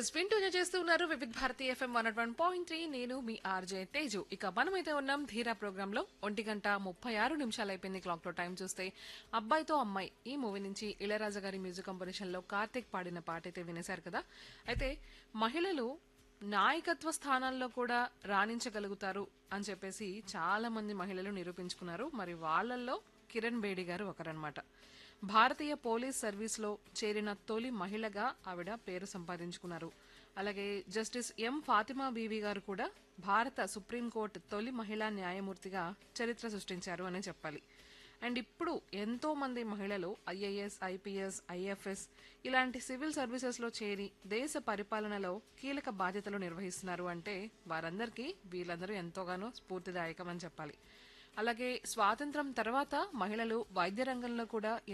yes వింటూ చేస్తూ ఉన్నారు Vividh Bharati FM one one point three నేను మీ ఆర్జే తేజు ఇక మనమైతే ఉన్నాం ధీరా ప్రోగ్రామ్ లో ఒంటి గంట ముప్పై ఆరు నిమిషాలు అయిపోయింది క్లాక్ లో టైం చూస్తే అబ్బాయితో అమ్మాయి ఈ మూవీ నుంచి ఇళయరాజా గారి మ్యూజిక్ కంపోజిషన్ లో కార్తిక్ పాడిన పాట అయితే వినేశారు కదా అయితే మహిళలు నాయకత్వ స్థానాల్లో కూడా రాణించగలుగుతారు అని చెప్పేసి చాలా మంది మహిళలు నిరూపించుకున్నారు మరి వాళ్ళల్లో కిరణ్ బేడి గారు ఒకరనమాట భారతీయ పోలీస్ సర్వీస్లో చేరిన తొలి మహిళగా ఆవిడ పేరు సంపాదించుకున్నారు అలాగే జస్టిస్ ఎం ఫాతిమా బీవి గారు కూడా భారత సుప్రీంకోర్టు తొలి మహిళా న్యాయమూర్తిగా చరిత్ర సృష్టించారు అనే చెప్పాలి అండ్ ఇప్పుడు ఎంతో మంది మహిళలు ఐఏఎస్ ఐపీఎస్ ఐఎఫ్ఎస్ ఇలాంటి సివిల్ సర్వీసెస్ లో చేరి దేశ పరిపాలనలో కీలక బాధ్యతలు నిర్వహిస్తున్నారు అంటే వారందరికీ వీళ్ళందరూ ఎంతోగానో స్ఫూర్తిదాయకం అని చెప్పాలి అలాగే స్వాతంత్రం తర్వాత మహిళలు వైద్య రంగంలో కూడా